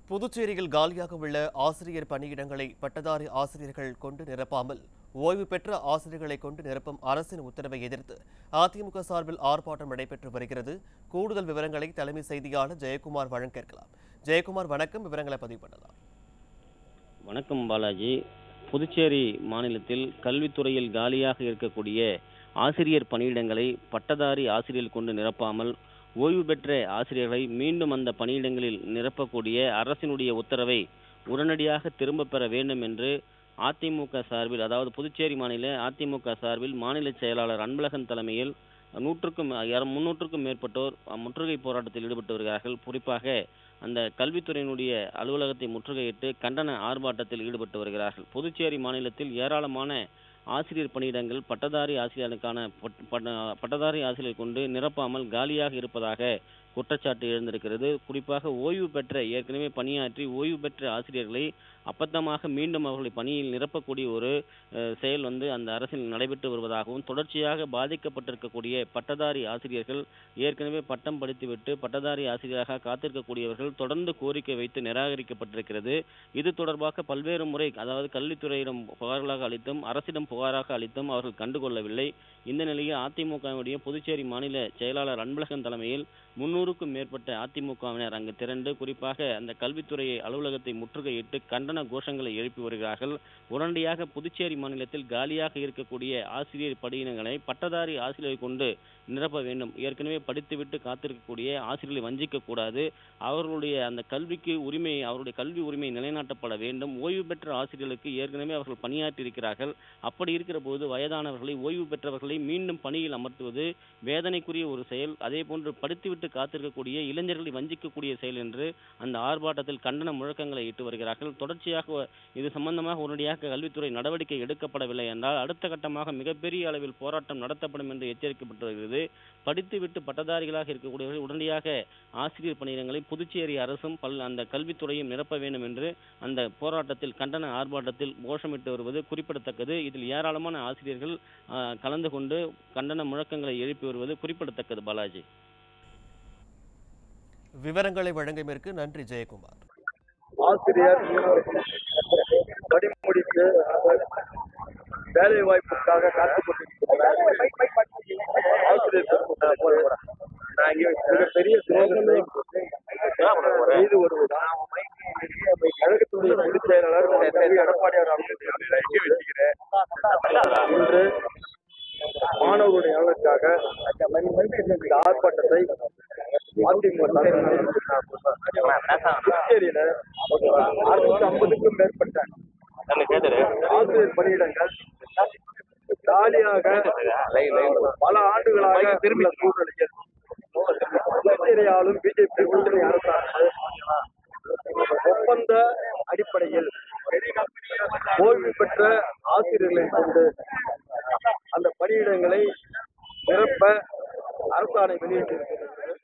புதுச்சேரியில் காலியாக உள்ள ஆசிரியர் பணியிடங்களை பட்டதாரி ஆசிரியர்கள் கொண்டு நிரப்பாமல் ஓய்வு பெற்ற ஆசிரியர்களை கொண்டு நிரப்பும் அரசின் உத்தரவை எதிர்த்து அதிமுக சார்பில் ஆர்ப்பாட்டம் நடைபெற்று வருகிறது கூடுதல் விவரங்களை தலைமை செய்தியாளர் ஜெயக்குமார் வழங்க கேட்கலாம் ஜெயக்குமார் வணக்கம் விவரங்களை பதிவு பண்ணலாம் வணக்கம் பாலாஜி புதுச்சேரி மாநிலத்தில் கல்வித்துறையில் காலியாக இருக்கக்கூடிய ஆசிரியர் பணியிடங்களை பட்டதாரி ஆசிரியர்கள் கொண்டு நிரப்பாமல் ஓய்வு பெற்ற ஆசிரியர்களை மீண்டும் அந்த பணியிடங்களில் நிரப்பக்கூடிய அரசினுடைய உத்தரவை உடனடியாக திரும்ப பெற வேண்டும் என்று அதிமுக சார்பில் அதாவது புதுச்சேரி மாநில அதிமுக சார்பில் மாநில செயலாளர் அன்பழகன் தலைமையில் நூற்றுக்கும் இர- முன்னூற்றுக்கும் மேற்பட்டோர் முற்றுகை போராட்டத்தில் ஈடுபட்டு வருகிறார்கள் குறிப்பாக அந்த கல்வித்துறையினுடைய அலுவலகத்தை முற்றுகையிட்டு கண்டன ஆர்ப்பாட்டத்தில் ஈடுபட்டு வருகிறார்கள் புதுச்சேரி மாநிலத்தில் ஏராளமான ஆசிரியர் பணியிடங்கள் பட்டதாரி ஆசிரியர்களுக்கான பட்- பட்ட- பட்டதாரி ஆசிரியர் கொண்டு நிரப்பாமல் காலியாக இருப்பதாக குற்றச்சாட்டு எழுந்திருக்கிறது குறிப்பாக ஓய்வு பெற்ற ஏற்கனவே பணியாற்றி ஓய்வு பெற்ற ஆசிரியர்களை அப்பத்தமாக மீண்டும் அவர்களை பணியில் நிரப்பக்கூடிய ஒரு அஹ், செயல் வந்து அந்த அரசில் நடைபெற்று வருவதாகவும் தொடர்ச்சியாக பாதிக்கப்பட்டிருக்கக்கூடிய பட்டதாரி ஆசிரியர்கள் ஏற்கனவே பட்டம் படித்துவிட்டு பட்டதாரி ஆசிரியராக காத்திருக்கக்கூடியவர்கள் தொடர்ந்து கோரிக்கை வைத்து நிராகரிக்கப்பட்டிருக்கிறது இது தொடர்பாக பல்வேறு முறை அதாவது கல்வித்துறையிடம் புகார்களாக அளித்தும் அரசிடம் புகாராக அளித்தும் அவர்கள் கண்டுகொள்ளவில்லை இந்த நிலையில் அதிமுகவுடைய புதுச்சேரி மாநில செயலாளர் அன்பழகன் தலைமையில் முன்னூறுக்கும் மேற்பட்ட அதிமுகவினர் அங்கு திரண்டு குறிப்பாக அந்த கல்வித்துறை அலுவலகத்தை முற்றுகையிட்டு கண்டன கோஷங்களை எழுப்பி வருகிறார்கள் உடனடியாக புதுச்சேரி மாநிலத்தில் காலியாக இருக்கக்கூடிய ஆசிரியர் பணியிடங்களை பட்டதாரி ஆசிரியரை கொண்டு நிரப்ப வேண்டும் ஏற்கனவே படித்துவிட்டு காத்திருக்கக்கூடிய ஆசிரியர்களை வஞ்சிக்க கூடாது அவர்களுடைய அந்த கல்விக்கு உரிமை அவருடைய கல்வி உரிமை நிலைநாட்டப்பட வேண்டும் ஓய்வு பெற்ற ஆசிரியர்களுக்கு ஏற்கனவே அவர்கள் பணியாற்றி இருக்கிறார்கள் அப்படி இருக்கிற போது வயதானவர்களை ஓய்வு பெற்றவர்களை மீண்டும் பணியில் அமர்த்துவது வேதனைக்குரிய ஒரு செயல் அதே போன்று படித்துவிட்டு காத்திருக்கக்கூடிய இளைஞர்களை வஞ்சிக்கக்கூடிய செயல் என்று அந்த ஆர்ப்பாட்டத்தில் கண்டன முழக்கங்களை இட்டு வருகிறார்கள் தொடர்ச்சியாக இது சம்பந்தமாக உடனடியாக கல்வித்துறை நடவடிக்கை எடுக்கப்படவில்லை என்றால் அடுத்த கட்டமாக மிகப்பெரிய அளவில் போராட்டம் நடத்தப்படும் என்று எச்சரிக்கப்பட்டு வருகிறது படித்துவிட்டு பட்டதாரிகளாக இருக்கக்கூடியவர்கள் உடனடியாக ஆசிரியர் பணியிடங்களை புதுச்சேரி அரசும் பல் அந்த கல்வித்துறையும் நிரப்ப வேண்டும் என்று அந்த போராட்டத்தில் கண்டன ஆர்ப்பாட்டத்தில் கோஷமிட்டு வருவது குறிப்பிடத்தக்கது இதில் ஏராளமான ஆசிரியர்கள் ஆ, கலந்து கொண்டு கண்டன முழக்கங்களை எழுப்பி வருவது குறிப்பிடத்தக்கது பாலாஜி விவரங்களை வழங்கியமைக்கு நன்றி ஜெயக்குமார் ஆசிரியர் படிமுடிக்கு வேலை வாய்ப்புக்காக காத்துக் கொண்டிருக்கிறார் ஆசிரியர் நான் இங்கே மிகப்பெரிய துரோகத்தை செய்து வருவதால் கழகத்துடைய பொதுச் செயலாளர் திரு எடப்பாடியார் அவர்களை இங்கே வச்சுக்கிறேன் இன்று மாணவருடைய நலனுக்காக இந்த ஆர்ப்பாட்டத்தை அதிமுக புதுச்சேரியில அறுநூத்தி ஐம்பதுக்கும் மேற்பட்ட ஆசிரியர் பணியிடங்கள் காலியாக பல ஆண்டுகளாக திரும்பி சூழ்நிலையில் புதுச்சேரி ஆளும் பிஜேபி உள்துறை அரசானது ஒப்பந்த அடிப்படையில் ஓய்வு பெற்ற ஆசிரியர்களை கொண்டு அந்த பணியிடங்களை நிரப்ப அரசாணை வெளியிட்டிருக்கிறது